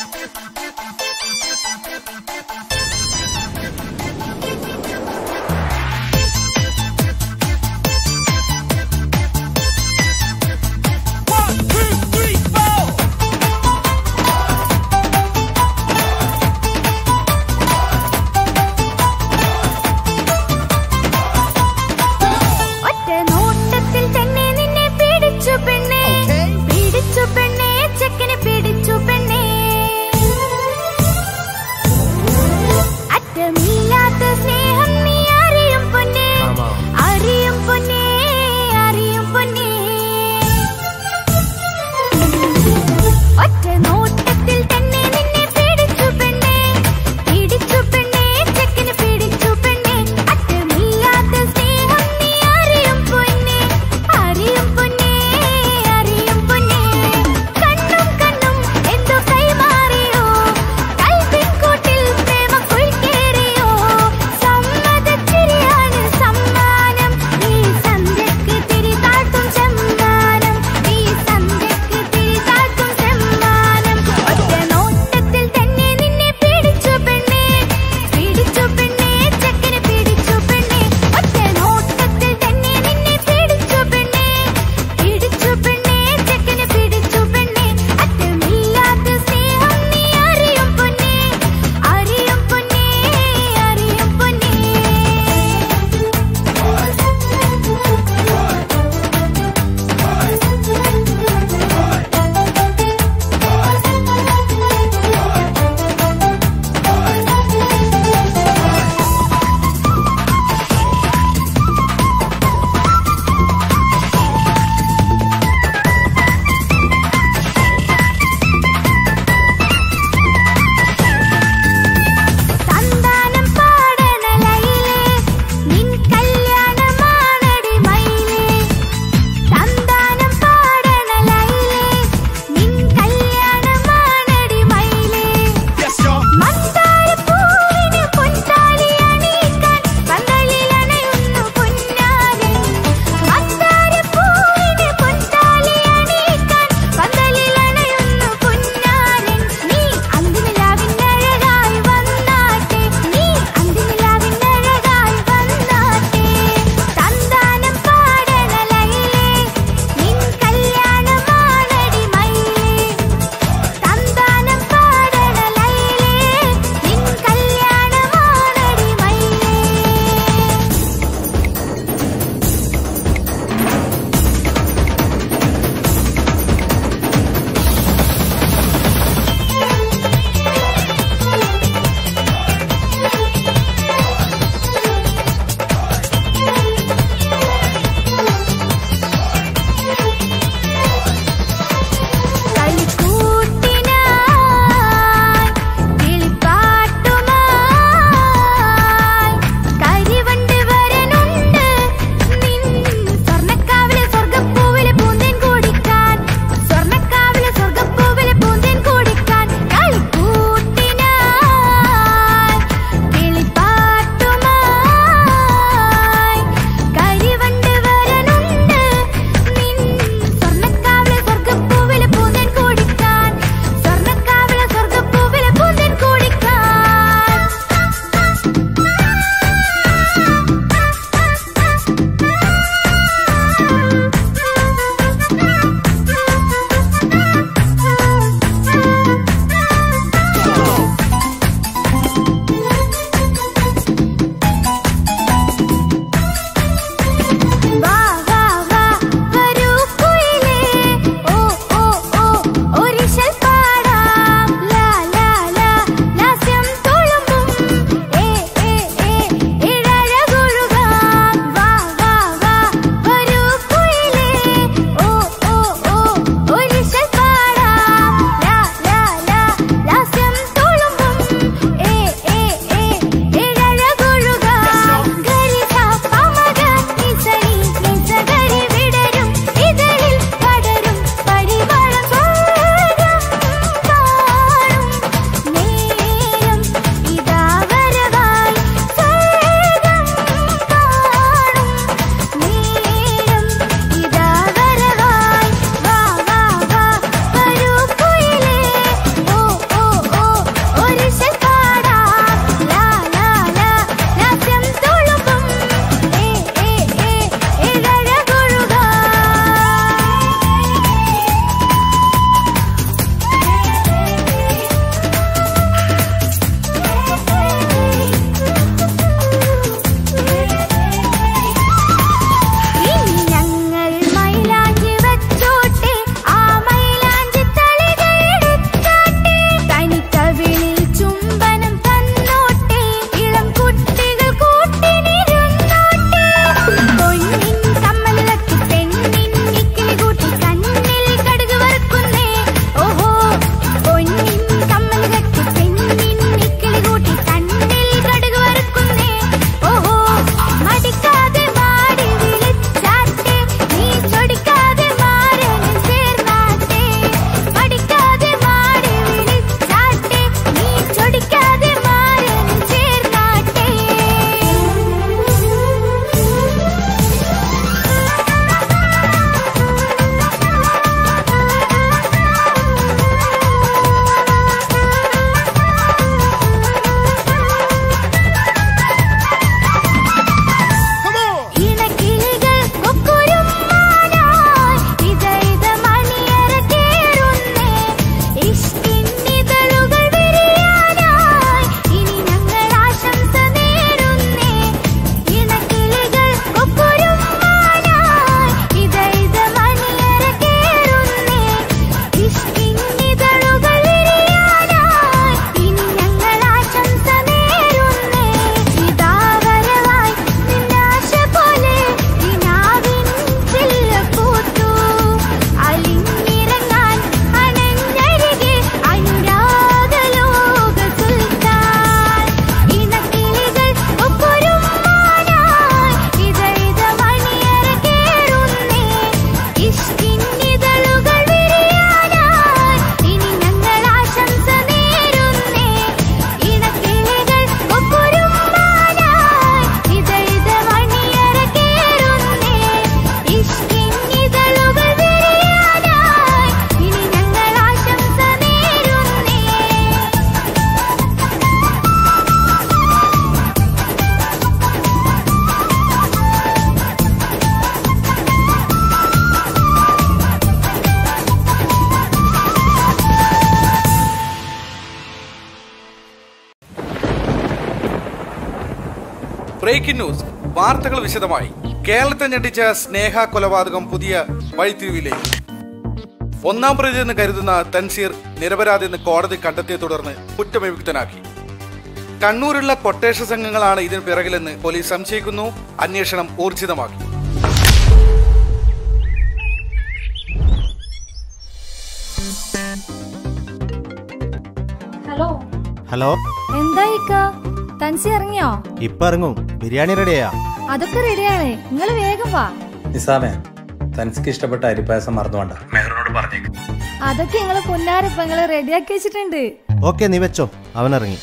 ഒറ്റ നോട്ടത്തിൽ തന്നെ നിന്നെ പിടിച്ചു പെണ്ണേ പിടിച്ചു പെണ്ണേ ചെക്കനെ പിടിച്ചു പെണ്ണേ ബ്രേക്കിംഗ് ന്യൂസ് വാർത്തകൾ വിശദമായി കേരളത്തെ ഞെട്ടിച്ച സ്നേഹ കൊലപാതകം പുതിയ വഴിത്തിരിവിലേക്ക് ഒന്നാം പ്രതി എന്ന് കരുതുന്ന തൻസീർ നിരപരാധി എന്ന് കോടതി കണ്ടെത്തിയെ തുടർന്ന് കുറ്റവിമുക്തനാക്കി കണ്ണൂരുള്ള കൊട്ടേഷ സംഘങ്ങളാണ് ഇതിന് പിറകിലെന്ന് പോലീസ് സംശയിക്കുന്നു അന്വേഷണം ഊർജിതമാക്കി ഹലോ ഹലോ എന്താ ഇക്ക തൻസി ഇറങ്ങിയോ ഇപ്പൊ ഇറങ്ങും ബിരിയാണി റെഡിയാ അതൊക്കെ റെഡിയാണ് നിങ്ങൾ വേഗം വാ നിസാമേ തനിക്ക് ഇഷ്ടപ്പെട്ട അരിപ്പായസം മറന്നു വേണ്ട മെഹറിനോട് പറഞ്ഞേക്ക് അതൊക്കെ നിങ്ങള് പൊന്നാരപ്പ നിങ്ങള് റെഡിയാക്കി വെച്ചിട്ടുണ്ട് ഓക്കെ നീ വെച്ചോ അവൻ ഇറങ്ങി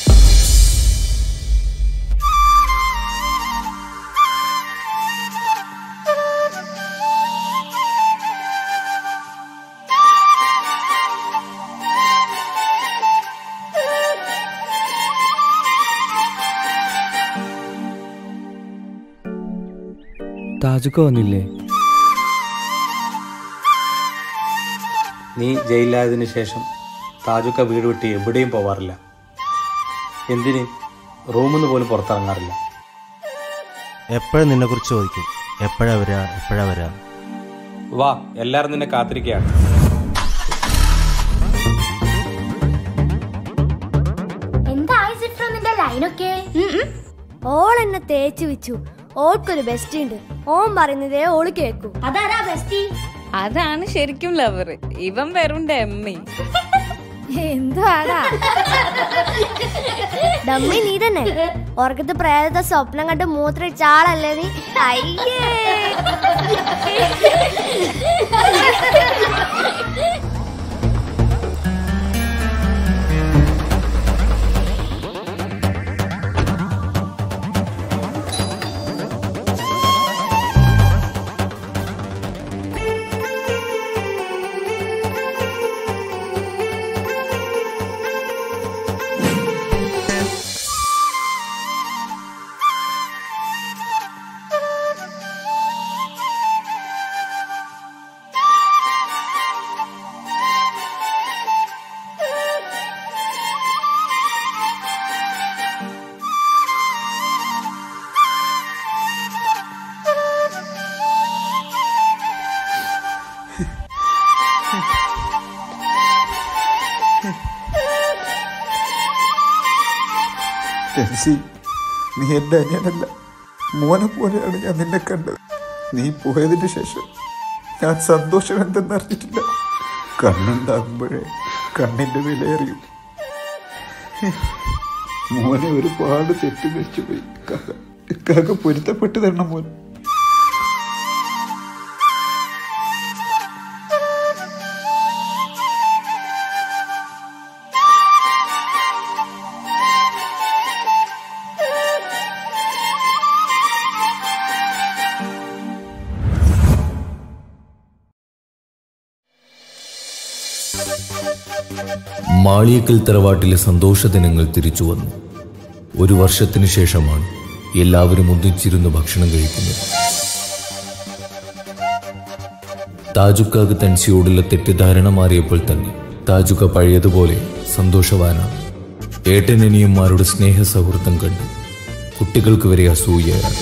താജുക്ക വന്നില്ലേ നീ ജയിലിലായതിനു ശേഷം താജുക്ക വീട് വിട്ട് എവിടെയും പോവാറില്ല എന്തിന് റൂമിൽ നിന്ന് പോലും പുറത്തിറങ്ങാറില്ല എപ്പോഴും നിന്നെ കുറിച്ച് ചോദിക്കും എപ്പോഴാ വരാ എപ്പോഴാ വരാ വാ എല്ലാരും നിന്നെ കാത്തിരിക്കുകയാണ് എന്തായി സിട്രോന്നിന്റെ ലൈനൊക്കെ ഓൾ എന്നെ തേച്ച് വെച്ചു ഓൾക്കൊരു ബെസ്റ്റ് ഉണ്ട് ഓൻ പറയുന്നതേ ഓള് കേക്കൂ അതാരാ ബെസ്റ്റി അതാണ് ശരിക്കും ലവർ ഇവൻ വെറും ഡമ്മി എന്തുവാടാ ഡമ്മി നീ തന്നെ ഓർക്കത്ത് പ്രേതത്തെ സ്വപ്നം കണ്ട് മൂത്രയിച്ച ആളല്ലേ നീ അയ്യേ ടെൻസി നീ എൻ്റെ അനിയനല്ല മോനെ പോലെയാണ് ഞാൻ നിന്നെ കണ്ടത് നീ പോയതിന് ശേഷം ഞാൻ സന്തോഷം എന്തെന്ന് അറിഞ്ഞിട്ടില്ല കണ്ണുണ്ടാകുമ്പോഴേ കണ്ണിൻ്റെ വില അറിയും മോനെ ഒരുപാട് തെറ്റിദ്ധരിച്ചു പോയി കാക്ക കാക്ക പൊരുത്തപ്പെട്ട് തരണം മോൻ മാളിയക്കൽ തറവാട്ടിലെ സന്തോഷ ദിനങ്ങൾ തിരിച്ചു വന്നു ഒരു വർഷത്തിനു ശേഷമാണ് എല്ലാവരും ഒന്നിച്ചിരുന്ന് ഭക്ഷണം കഴിക്കുന്നത് താജുക്കാക്ക് തൻസിയോടുള്ള തെറ്റിദ്ധാരണ മാറിയപ്പോൾ തന്നെ താജുക്ക പഴയതുപോലെ സന്തോഷവാനാണ് ഏട്ടനനിയന്മാരുടെ സ്നേഹ സൗഹൃദം കണ്ട് കുട്ടികൾക്ക് വരെ അസൂയയാണ്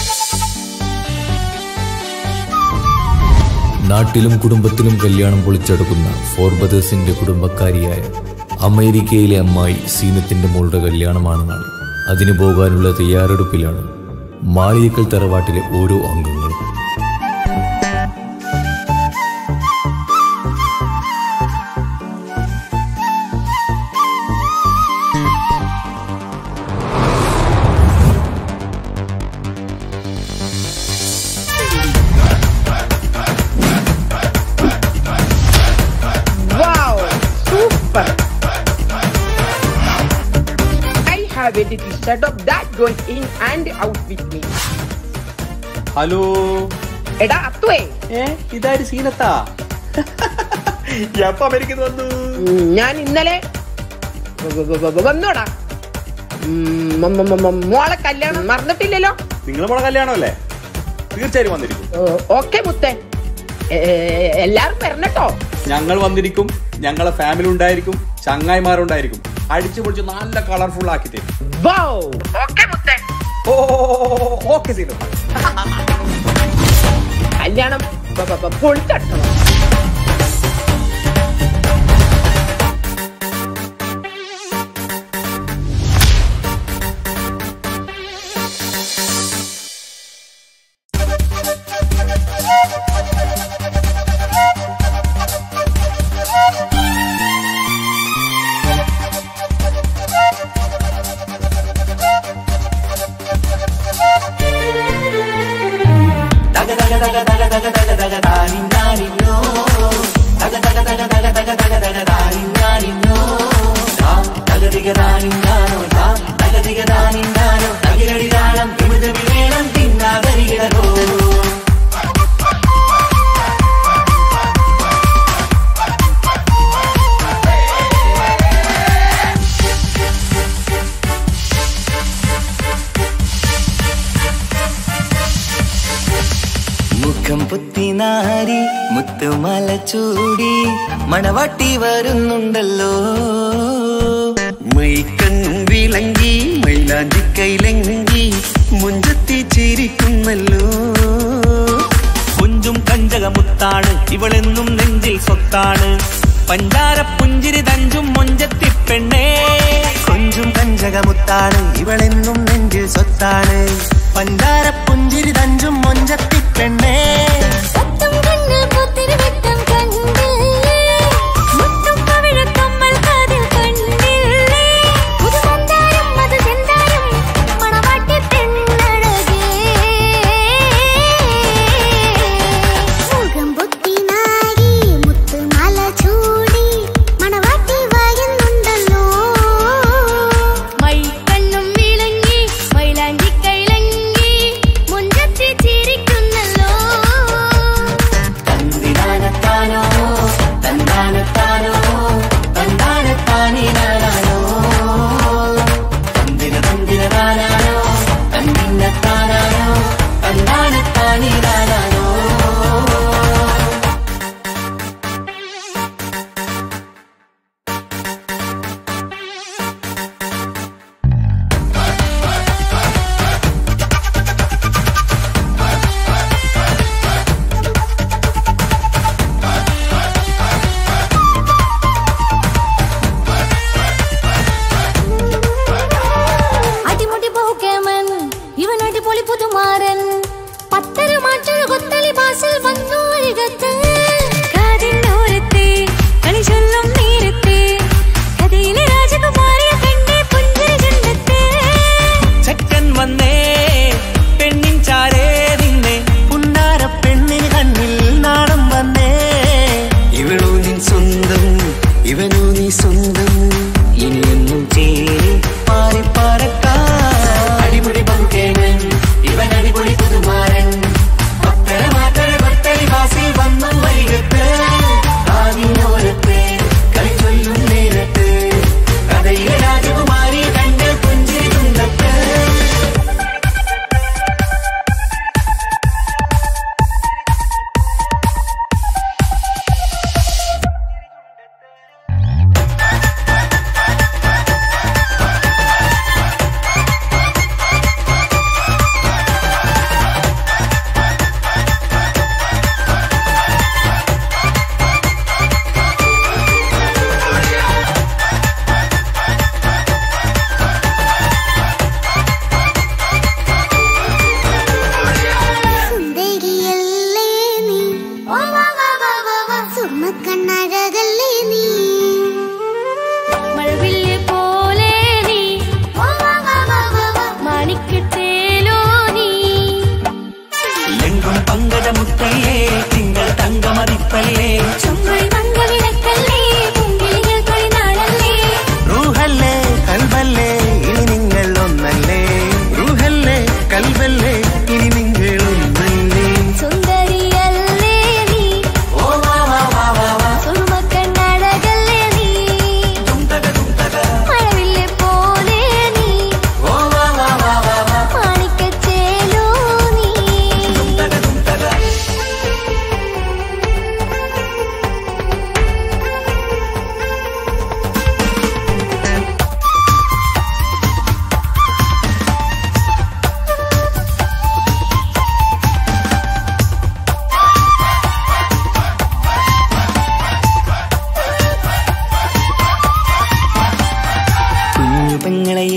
നാട്ടിലും കുടുംബത്തിലും കല്യാണം പൊളിച്ചെടുക്കുന്ന ഫോർബദേഴ്സിന്റെ കുടുംബക്കാരിയായ അമേരിക്കയിലെ അമ്മായി സീനത്തിന്റെ മോളുടെ കല്യാണമാണ് നാളെ അതിന് പോകാനുള്ള തയ്യാറെടുപ്പിലാണ് മാളിയക്കൽ തറവാട്ടിലെ ഓരോ അംഗങ്ങളും Wow! Super! I have a little setup that goes in and out with me. Hello എടാ അത്തുവേ ഏ ഇതാര് സീനത്താ എപ്പ അമേരിക്കന്ന് വന്നു ഉം, ഞാൻ ഇന്നലെ വ- വ- വ- വന്നോടാ ഉം, മ- മ- മ- മ- മോളെ കല്യാണം മറന്നിട്ടില്ലല്ലോ നിങ്ങൾ മോളെ കല്യാണമല്ലേ തീർച്ചയായും വന്നിരിക്കും ഓക്കെ മുത്തേ എ- എ- എല്ലാരും വരണട്ടോ ഞങ്ങൾ വന്നിരിക്കും ഞങ്ങളെ ഫാമിലി ഉണ്ടായിരിക്കും ചങ്ങായിമാരുണ്ടായിരിക്കും അടിച്ചു പൊളിച്ച് നല്ല കളർഫുൾ ആക്കി തരും വൗ ഓക്കെ മുത്തേ ഓ ഓക്കെ സീനു കല്യാണം ബ- ബ- ബ- പൊളിച്ചടുക്കണം മുഖം പുത്തിനാരി മുത്തുമല ചൂടി മണവാട്ടി വരുന്നുണ്ടല്ലോ മൈക്കണ്ണും വിളങ്ങി മൈലാഞ്ചി കൈലങ്കി മുഞ്ചത്തി ചിരിക്കുന്നല്ലോ കുഞ്ചും കഞ്ചകമുത്താണ് ഇവളെന്നും നെഞ്ചിൽ സ്വത്താണ് പഞ്ചാര പുഞ്ചിരി തഞ്ചും മൊഞ്ചത്തി പെണ്ണേ കൊഞ്ചും കഞ്ചകമുത്താണ് ഇവളെന്നും നെഞ്ചിൽ സ്വത്താണ് പഞ്ചാര പുഞ്ചിരി തഞ്ചും മൊഞ്ചത്തി പെണ്ണേ മൈക്കണ്ണും വിളങ്ങി മൈലാഞ്ചി കൈലങ്ങി മുഞ്ചത്തി ചിരിക്കുന്നല്ലോ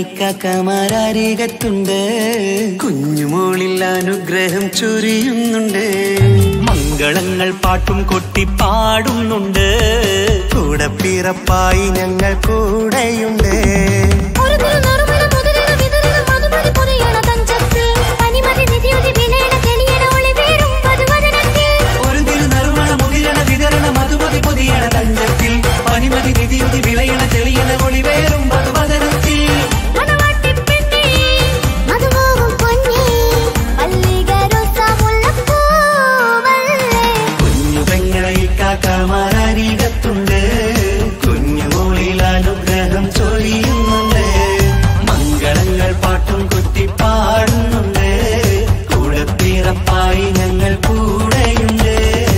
ഇക്കാക്കമാരാരീകത്തുണ്ട് കുഞ്ഞുമോളിൽ അനുഗ്രഹം ചൊരിയുന്നുണ്ട് മംഗളങ്ങൾ പാട്ടും കൊട്ടി പാടുന്നുണ്ട് കൂടെ പിറപ്പായി ഞങ്ങൾ കൂടെയുണ്ട് ഒരു തിരു നറുമണ മുതിരണ വിതരണ മധുമതി പൊതിയണ തഞ്ചത്തിൽ പനിമതി നിധിയുതി വിലയണ തെളിയണ ഒളി വീരും പതുവദനത്തിൽ ഒരു തിരു നറുമണ മുതിരണ വിതരണ മധുമതി പൊതിയണ തഞ്ചത്തിൽ പനിമതി നിധിയുതി വിളയണ തെളിയണ ഒളിവേറും മധുവദനത്തിൽ മണവാട്ടിപ്പെണ്ണേ മധുമോഹം പൊന്നേ മല്ലികരൊസമുല്ലപ്പൂവല്ലേ കുഞ്ഞു പെങ്ങളെ ഇക്കാക്കമാരാരീകത്തുണ്ട് കുഞ്ഞുമോളിൽ അനുഗ്രഹം ചൊരിയുന്നുണ്ട് മംഗളങ്ങൾ പാട്ടും കുത്തി പാടുന്നുണ്ട് കൂടെ പിറപ്പായി ഞങ്ങൾ കൂടെയുണ്ട്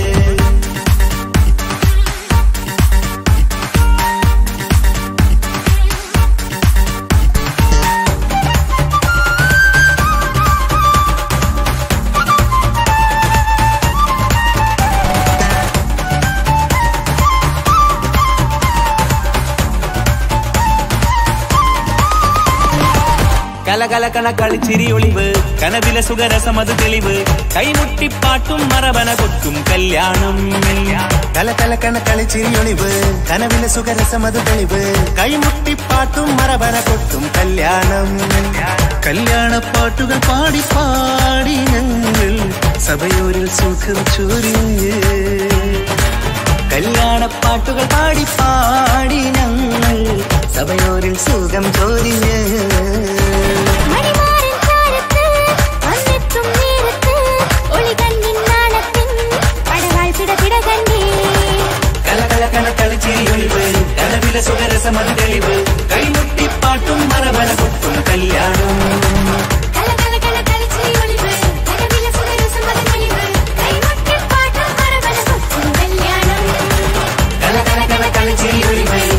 കലകല കണ കളിച്ചിരി ഒളിവ് കനവില സുഖരസമത് തെളിവ് കൈമുട്ടിപ്പാട്ടും മറവന കൊട്ടും കല്യാണം കല കല കണ കളിച്ചിരിയൊളിവ് കനവിലെ സുഖരസമത് തെളിവ് കൈമുട്ടിപ്പാട്ടും മറവന കൊട്ടും കല്യാണം കല്യാണപ്പാട്ടുകൾ പാടി പാടി ഞങ്ങൾ സഭയോരിൽ സുഖം ചൊരിഞ്ഞ് കല്യാണപ്പാട്ടുകൾ പാടി പാടി ഞങ്ങൾ സഭയോരിൽ സുഖം ചൊരിഞ്ഞ് മണിമാരൻ ചാരത്ത് വന്നെത്തും നേരത്ത് ഒളി കണ്ണിൻ നാളത്തിൻ പടവാൾ പിട പിട കണ്ടേ കല കല കല കളിച്ചിരിയൊളിവ് കനവില സുഖരസമത് തെളിവ് കൈമുട്ടിപ്പാട്ടും മറവന കൊട്ടും കല്യാണം കല കല കല കളിച്ചിരി ഒളിവ് കനവില സുഖരസം അത് തെളിവ് കൈമുട്ടിപ്പാട്ടും മറവന കൊട്ടും കല്യാണം കല കല കല കളിച്ചിരിയൊളിവ്